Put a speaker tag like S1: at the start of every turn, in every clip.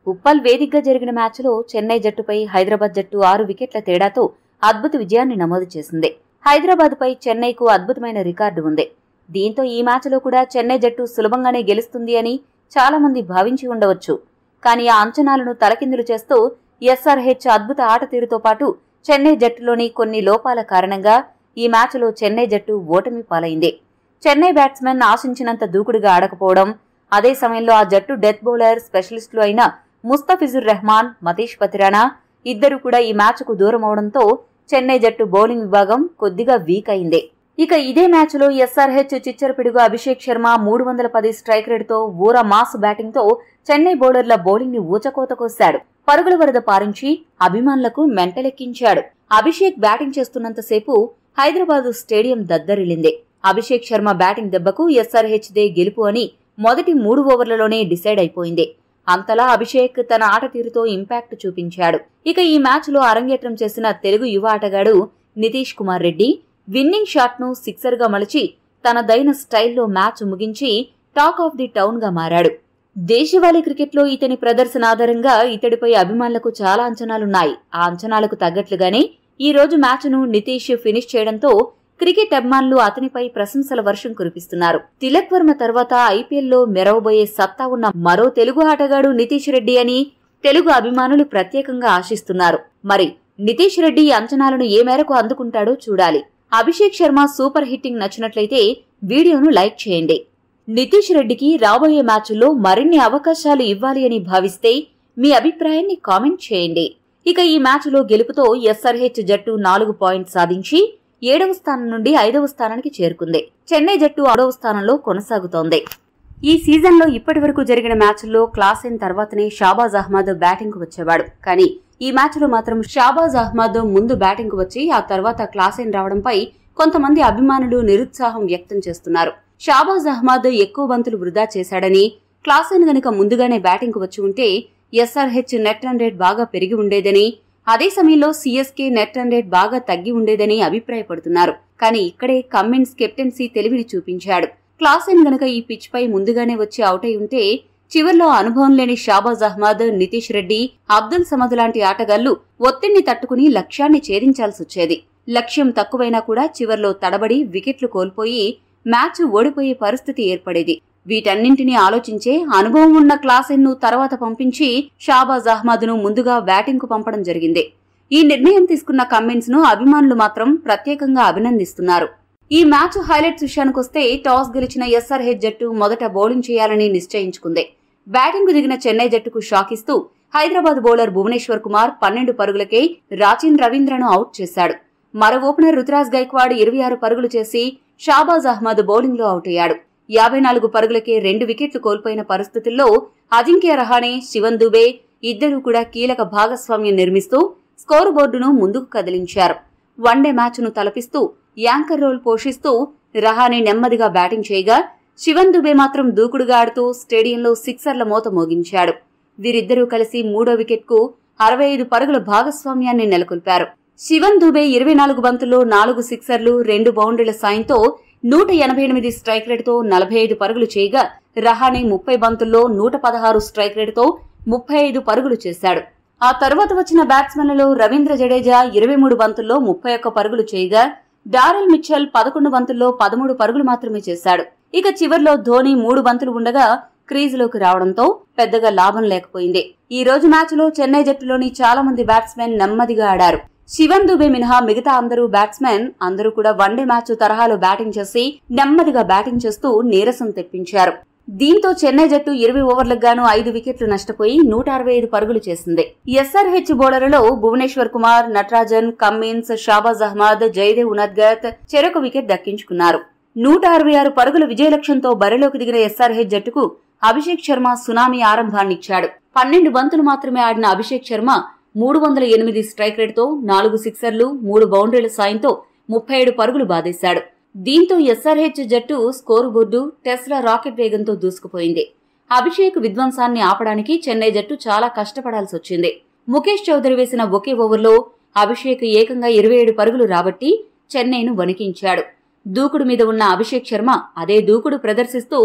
S1: ఉప్పల్ వేదికగా జరిగిన మ్యాచ్లో చెన్నై జట్టుపై హైదరాబాద్ జట్టు ఆరు వికెట్ల తేడాతో అద్భుత విజయాన్ని నమోదు చేసింది హైదరాబాద్పై చెన్నైకు అద్భుతమైన రికార్డు ఉంది దీంతో ఈ మ్యాచ్లో కూడా చెన్నై జట్టు సులభంగానే గెలుస్తుంది అని చాలా మంది భావించి ఉండవచ్చు కానీ ఆ అంచనాలను తలకిందులు చేస్తూ ఎస్ఆర్హెచ్ అద్భుత ఆట తీరుతో పాటు చెన్నై జట్టులోని కొన్ని లోపాల కారణంగా ఈ మ్యాచ్లో చెన్నై జట్టు ఓటమి పాలైంది చెన్నై బ్యాట్స్మెన్ ఆశించినంత దూకుడుగా ఆడకపోవడం అదే సమయంలో ఆ జట్టు డెత్ బౌలర్ స్పెషలిస్టులు అయిన ముస్తఫిజుర్ రెహమాన్ మతీష్ పతిరానా ఇద్దరు కూడా ఈ మ్యాచ్కు దూరం అవడంతో చెన్నై జట్టు బౌలింగ్ విభాగం కొద్దిగా వీక్ అయింది ఇక ఇదే మ్యాచ్లో ఎస్ఆర్హెచ్ చిచ్చరపిడుగు అభిషేక్ శర్మ మూడు వందల పది స్ట్రైక్ రేటుతో ఊర మాస్ బ్యాటింగ్తో చెన్నై బౌలర్ల బౌలింగ్ ని ఊచకోత కోశాడు పరుగుల వరద పారించి అభిమానులకు మెంటలెక్కించాడు అభిషేక్ బ్యాటింగ్ చేస్తున్నంతసేపు హైదరాబాద్ స్టేడియం దద్దరిల్లింది అభిషేక్ శర్మ బ్యాటింగ్ దెబ్బకు ఎస్ఆర్హెచ్ దే గెలుపు అని మొదటి మూడు ఓవర్లలోనే డిసైడ్ అయిపోయింది అంతలా అభిషేక్ తన ఆట తీరుతో ఇంపాక్ట్ చూపించాడు ఇక ఈ మ్యాచ్లో అరంగేట్రం చేసిన తెలుగు యువ ఆటగాడు నితీష్ కుమార్ రెడ్డి విన్నింగ్ షాట్ను సిక్సర్గా మలిచి తనదైన స్టైల్లో మ్యాచ్ ముగించి టాక్ ఆఫ్ ది టౌన్ గా మారాడు దేశవాళీ క్రికెట్లో ఇతని ప్రదర్శన ఆధారంగా ఇతడిపై అభిమానులకు చాలా అంచనాలున్నాయి ఆ అంచనాలకు తగ్గట్లుగానే ఈ రోజు మ్యాచ్ను నితీష్ ఫినిష్ చేయడంతో క్రికెట్ అభిమానులు అతనిపై ప్రశంసల వర్షం కురిపిస్తున్నారు తిలక్ వర్మ తర్వాత ఐపీఎల్లో మెరవబోయే సత్తా ఉన్న మరో తెలుగు ఆటగాడు నితీష్ రెడ్డి అని తెలుగు అభిమానులు ప్రత్యేకంగా ఆశిస్తున్నారు మరి నితీష్ రెడ్డి ఈ అంచనాలను ఏ మేరకు అందుకుంటాడో చూడాలి అభిషేక్ శర్మ సూపర్ హిట్టింగ్ నచ్చినట్లయితే వీడియోను లైక్ చేయండి నితీష్ రెడ్డికి రాబోయే మ్యాచ్ల్లో మరిన్ని అవకాశాలు ఇవ్వాలి అని భావిస్తే మీ అభిప్రాయాన్ని కామెంట్ చేయండి ఇక ఈ మ్యాచ్లో గెలుపుతో ఎస్ఆర్హెచ్ జట్టు నాలుగు పాయింట్స్ సాధించి ఏడవ స్థానం నుండి ఐదవ స్థానానికి చేరుకుంది చెన్నై జట్టు ఆరవ స్థానంలో కొనసాగుతోంది ఈ సీజన్లో ఇప్పటివరకు జరిగిన మ్యాచ్ల్లో క్లాస్ అయిన తర్వాతనే షాబాజ్ అహ్మద్ బ్యాటింగ్ వచ్చేవాడు కానీ ఈ మ్యాచ్లో మాత్రం షాబాజ్ అహ్మద్ ముందు బ్యాటింగ్ వచ్చి ఆ తర్వాత క్లాస్ అయిన రావడంపై కొంతమంది అభిమానులు నిరుత్సాహం వ్యక్తం చేస్తున్నారు షాబాజ్ అహ్మద్ ఎక్కువ బంతులు వృధా చేశాడని క్లాసెన్ గనుక ముందుగానే బ్యాటింగ్ వచ్చి ఉంటే ఎస్ఆర్హెచ్ నెట్ రన్ రేట్ బాగా పెరిగి ఉండేదని అదే సమయంలో సీఎస్కే నెట్ రన్ రేట్ బాగా తగ్గి ఉండేదని అభిప్రాయపడుతున్నారు కానీ ఇక్కడే కమ్మిన్స్ కెప్టెన్సీ తెలివిని చూపించాడు క్లాసెన్ గనుక ఈ పిచ్ పై ముందుగానే వచ్చి అవుట్ అయి ఉంటే చివర్లో అనుభవం లేని షాబాజ్ అహ్మద్ నితీష్ రెడ్డి అబ్దుల్ సమద్ లాంటి ఆటగాళ్లు ఒత్తిడిని తట్టుకుని లక్ష్యాన్ని ఛేదించాల్సి వచ్చేది లక్ష్యం తక్కువైనా కూడా చివర్లో తడబడి వికెట్లు కోల్పోయి మ్యాచ్ ఓడిపోయే పరిస్థితి ఏర్పడేది వీటన్నింటినీ ఆలోచించే అనుభవం ఉన్న క్లాసెన్ను తర్వాత పంపించి షాబాజ్ అహ్మద్ను ముందుగా బ్యాటింగ్కు పంపడం జరిగింది ఈ నిర్ణయం తీసుకున్న కమ్మిన్స్ ను అభిమానులు మాత్రం ప్రత్యేకంగా అభినందిస్తున్నారు ఈ మ్యాచ్ హైలైట్స్ విషయానికొస్తే టాస్ గెలిచిన ఎస్ఆర్హెచ్ జట్టు మొదట బౌలింగ్ చేయాలని నిశ్చయించుకుంది బ్యాటింగ్ దిగిన చెన్నై జట్టుకు షాక్ ఇస్తూ హైదరాబాద్ బౌలర్ భువనేశ్వర్ కుమార్ పన్నెండు పరుగులకే రాచిన్ రవీంద్రను అవుట్ చేశాడు మరో ఓపెనర్ రుతురాజ్ గైక్వాడ్ ఇరవై ఆరు పరుగులు చేసి షాబాజ్ అహ్మద్ బౌలింగ్ లో అవుట్ అయ్యాడు యాభై నాలుగు పరుగులకే రెండు వికెట్లు కోల్పోయిన పరిస్థితుల్లో అజింక్య రహానే శివన్ దుబే ఇద్దరూ కూడా కీలక భాగస్వామ్యం నిర్మిస్తూ స్కోరు బోర్డును ముందుకు కదిలించారు వన్డే మ్యాచ్ను తలపిస్తూ యాంకర్ రోల్ పోషిస్తూ రహానే నెమ్మదిగా బ్యాటింగ్ చేయగా శివన్ దుబే మాత్రం దూకుడుగా ఆడుతూ స్టేడియంలో సిక్సర్ల మోత మోగించాడు వీరిద్దరూ కలిసి మూడో వికెట్కు అరవై ఐదు పరుగుల భాగస్వామ్యాన్ని నెలకొల్పారు శివన్ దుబే ఇరవై నాలుగు బంతుల్లో నాలుగు సిక్సర్లు రెండు బౌండరీల సాయంతో నూట ఎనభై ఎనిమిది స్ట్రైక్ రేటుతో నలభై ఐదు పరుగులు చేయగా రహానే ముప్పై బంతుల్లో నూట పదహారు స్ట్రైక్ రేటుతో ముప్పై ఐదు పరుగులు చేశాడు ఆ తర్వాత వచ్చిన బ్యాట్స్మెన్లలో రవీంద్ర జడేజా ఇరవై మూడు బంతుల్లో ముప్పై ఒక్క పరుగులు చేయగా డారెల్ మిచ్చల్ పదకొండు బంతుల్లో పదమూడు పరుగులు మాత్రమే చేశాడు ఇక చివర్లో ధోని మూడు బంతులు ఉండగా క్రీజులోకి రావడంతో పెద్దగా లాభం లేకపోయింది ఈ రోజు మ్యాచ్లో చెన్నై జట్టులోని చాలా మంది బ్యాట్స్మెన్ నెమ్మదిగా ఆడారు శివన్ దుబే మినహా మిగతా అందరూ బ్యాట్స్మెన్ అందరూ కూడా వన్డే మ్యాచ్ తరహాలో బ్యాటింగ్ చేసి నెమ్మదిగా బ్యాటింగ్ చేస్తూ నీరసం తెప్పించారు దీంతో చెన్నై జట్టు ఇరవై ఓవర్లకు గాను ఐదు వికెట్లు నష్టపోయి నూట అరవై ఐదు పరుగులు చేసింది ఎస్ఆర్హెచ్ బౌలర్లలో భువనేశ్వర్ కుమార్ నటరాజన్ కమ్మిన్స్ షాబాజ్ అహ్మద్ జయదేవ్ ఉనద్గత్ చెరొక వికెట్ దక్కించుకున్నారు నూట అరవై ఆరు పరుగుల విజయ లక్ష్యంతో బరిలోకి దిగిన ఎస్ఆర్హెచ్ జట్టుకు అభిషేక్ శర్మ సునామీ ఆరంభాన్నిచ్చాడు పన్నెండు బంతులు మాత్రమే ఆడిన అభిషేక్ శర్మ మూడు వందల ఎనిమిది స్ట్రైక్ రేటుతో నాలుగు సిక్సర్లు మూడు బౌండరీల సాయంతో ముప్పై ఏడు పరుగులు బాధేశాడు దీంతో ఎస్ఆర్హెచ్ జట్టు స్కోరు బోర్డు టెస్లా రాకెట్ వేగంతో దూసుకుపోయింది అభిషేక్ విధ్వంసాన్ని ఆపడానికి చెన్నై జట్టు చాలా కష్టపడాల్సి వచ్చింది ముఖేష్ చౌదరి వేసిన ఒకే ఓవర్లో అభిషేక్ ఏకంగా ఇరవై ఏడు పరుగులు రాబట్టి చెన్నైను వణికించాడు దూకుడు మీద ఉన్న అభిషేక్ శర్మ అదే దూకుడు ప్రదర్శిస్తూ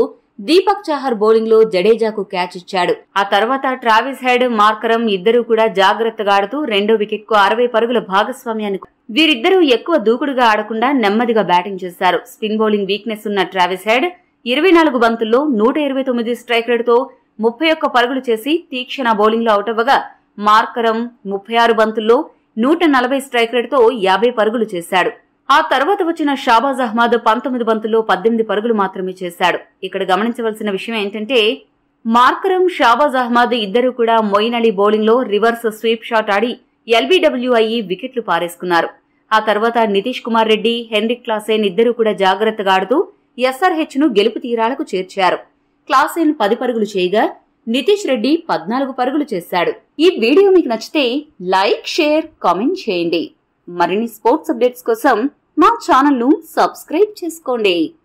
S1: దీపక్ చాహర్ బౌలింగ్ లో జడేజాకు క్యాచ్ ఇచ్చాడు ఆ తర్వాత ట్రావిస్ హెడ్ మార్కరం ఇద్దరూ కూడా జాగ్రత్తగా ఆడుతూ రెండో వికెట్ కు అరవై పరుగుల భాగస్వామ్యాన్ని వీరిద్దరూ ఎక్కువ దూకుడుగా ఆడకుండా నెమ్మదిగా బ్యాటింగ్ చేశారు స్పిన్ బౌలింగ్ వీక్నెస్ ఉన్న ట్రావిస్ హెడ్ ఇరవై నాలుగు బంతుల్లో నూట ఇరవై తొమ్మిది స్ట్రైక్ రేటుతో ముప్పై ఒక్క పరుగులు చేసి తీక్షణ బౌలింగ్ లో అవుట్ అవ్వగా మార్కరం ముప్పై ఆరు బంతుల్లో నూట నలభై స్ట్రైక్ రేటుతో యాభై పరుగులు చేశాడు ఆ తర్వాత వచ్చిన షాబాజ్ అహ్మద్ పంతొమ్మిది బంతుల్లో పద్దెనిమిది పరుగులు మాత్రమే చేశాడు ఇక్కడ గమనించవలసిన విషయం ఏంటంటే మార్కరం షాబాజ్ అహ్మద్ ఇద్దరూ కూడా మొయిన్ అలీ బౌలింగ్ లో రివర్స్ స్వీప్ షాట్ ఆడి ఎల్బీడబ్ల్యూ అయ్యి వికెట్లు పారేసుకున్నారు ఆ తర్వాత నితీష్ కుమార్ రెడ్డి హెన్రిక్ క్లాసేన్ ఇద్దరూ కూడా జాగ్రత్తగా ఆడుతూ ఎస్ఆర్హెచ్ ను గెలుపు తీరాలకు చేర్చారు క్లాసేన్ పది పరుగులు చేయగా నితీష్ రెడ్డి పద్నాలుగు పరుగులు చేశాడు ఈ వీడియో మీకు నచ్చితే లైక్ షేర్ కామెంట్ చేయండి మరిన్ని స్పోర్ట్స్ అప్డేట్స్ కోసం మా ఛానల్ ను సబ్స్క్రైబ్ చేసుకోండి